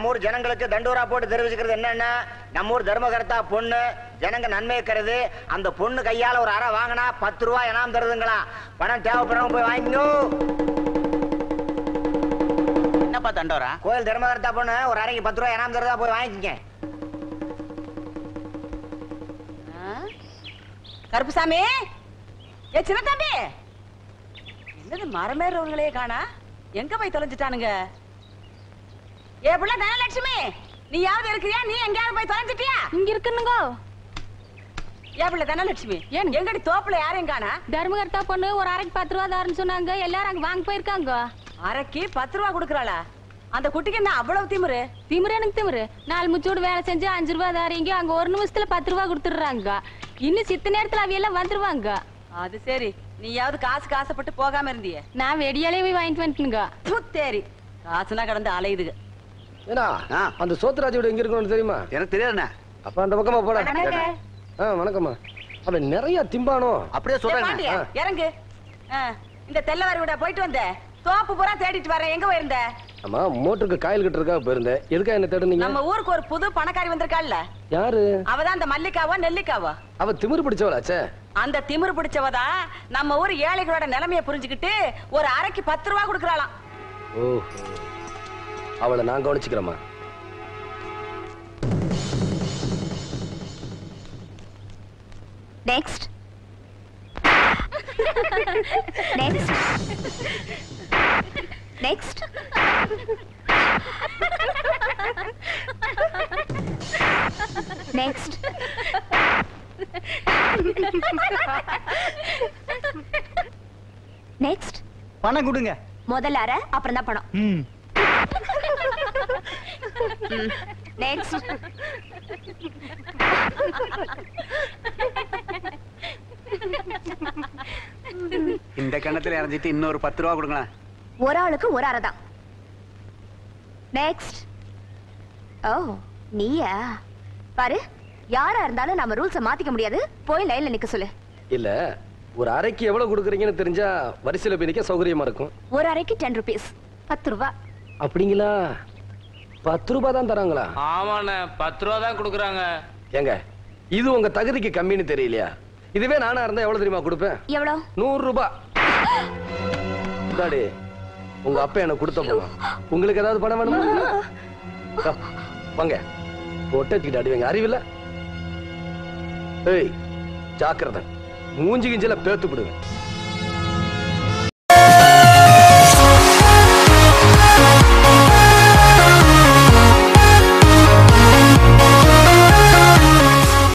நம்ம ஊர் ஜனங்களுக்கு தண்டூரா போட்டு தெரிவிச்சுக்கிறது என்னன்னா நம்ம ஊர் தர்மகர்த்தா பொண்ணு ஜனங்க நன்மை கருது அந்த பொண்ணு கையால ஒரு அரை வாங்கினா பத்து ரூபாய் இனாம் தருதுங்களா பணம் தேவைப்படுறவங்க போய் வாங்கிக்கோ என்னப்பா தண்டோரா கோயில் தர்மகர்த்தா பொண்ணு ஒரு அரைக்கு பத்து ரூபாய் இனாம் தருதா போய் வாங்கிக்கங்க கருப்புசாமி ஏ சின்ன தம்பி என்னது மரமேறவங்களே காணா எங்க போய் தொலைஞ்சிட்டானுங்க ஏ புள்ள தனலட்சுமி நீ யாவது இருக்கிறியா நீ எங்கேயாவது போய் தொலைஞ்சிட்டியா இங்க இருக்குனுங்க ஏ புள்ள தனலட்சுமி ஏன்? எங்கடி தோப்புல யாரையும் காணா தர்மகர்த்தா பொண்ணு ஒரு அரைக்கு பத்து ரூபா தாருன்னு சொன்னாங்க எல்லாரும் அங்க வாங்க போயிருக்காங்க அரைக்கு பத்து ரூபா கொடுக்கறாளா அந்த குட்டிக்கு என்ன அவ்வளவு திமிரு திமிரு எனக்கு திமிரு நாலு முச்சோடு வேலை செஞ்சு அஞ்சு ரூபா தாரீங்க அங்க ஒரு நிமிஷத்துல பத்து ரூபா கொடுத்துடுறாங்க இன்னும் சித்த நேரத்துல அவையெல்லாம் வந்துருவாங்க அது சரி நீயாவது காசு காசப்பட்டு போகாம இருந்தியே நான் வெடியாலே போய் வாங்கிட்டு வந்துட்டுங்க புத்தேரி காசுனா கடந்து அலையுதுங்க ஏன்னா ஆ. அந்த சோத்துராஜ் வீடு எங்க இருக்கணும்னு தெரியுமா எனக்கு தெரியாதுண்ணே அப்ப அந்த பக்கமா போட வணக்கம். ஆ வணக்கம்மா அவன் நிறைய திம்பானோ அப்படியே ஏ, சொல்றேன் பாண்டியா, இறங்கு ஆ, இந்த தெல்லவாரி விட போயிட்டு வந்த தோப்பு பூரா தேடிட்டு வரேன் எங்க போயிருந்த ஆமா மோட்டருக்கு காயில் கட்டுறதுக்காக போயிருந்தேன் எதுக்கா என்ன தேடுனீங்க நம்ம ஊருக்கு ஒரு புது பணக்காரி வந்திருக்காள்ல யாரு அவதான் அந்த மல்லிகாவோ நெல்லிக்காவோ அவ திமிரு பிடிச்சவளாச்சே அந்த திமிரு பிடிச்சவதான் நம்ம ஊர் ஏழைகளோட நிலைமைய புரிஞ்சுக்கிட்டு ஒரு அரைக்கு பத்து ரூபா கொடுக்கறாளாம் ஓஹோ அவளை நான் கவனிச்சுக்கிறேம்மா Next. Next. Next. Next. Next. பணம் கொடுங்க முதல்ல அரை அப்புறம் தான் பணம் ம் நெக்ஸ்ட் இந்த கிணத்துல இறஞ்சிட்டு இன்னொரு பத்து ரூபா கொடுங்களேன் ஒரு ஆளுக்கு ஒரு அரை தான் நெக்ஸ்ட் ஓ நீயா பாரு யாரா இருந்தாலும் நம்ம ரூல்ஸ மாத்திக்க முடியாது போய் லைன்ல நிக்க சொல்லு இல்ல ஒரு அறைக்கு எவ்வளவு கொடுக்குறீங்கன்னு தெரிஞ்சா வரிசையில போய் நிக்க சௌகரியமா இருக்கும் ஒரு அரைக்கு டென் ருபீஸ் பத்து ரூபா அப்படிங்களா பத்து ரூபாய் தான் தராங்களா ஆமாண்ணே பத்து ரூபா தான் கொடுக்குறாங்க ஏங்க இது உங்க தகுதிக்கு கம்மின்னு தெரியலையா இதுவே நானா இருந்தா எவ்வளவு தெரியுமா கொடுப்பேன் எவ்வளவு நூறு ரூபாய் இந்தாடி உங்க அப்பா எனக்கு கொடுத்த பணம் உங்களுக்கு ஏதாவது பணம் வேணுமா இதோ, வாங்க ஒட்டச்சுக்கிட்டு அடிவீங்க அறிவில்ல ஏய் ஜாக்கிரதை மூஞ்சி கிஞ்சில பேத்து விடுவேன்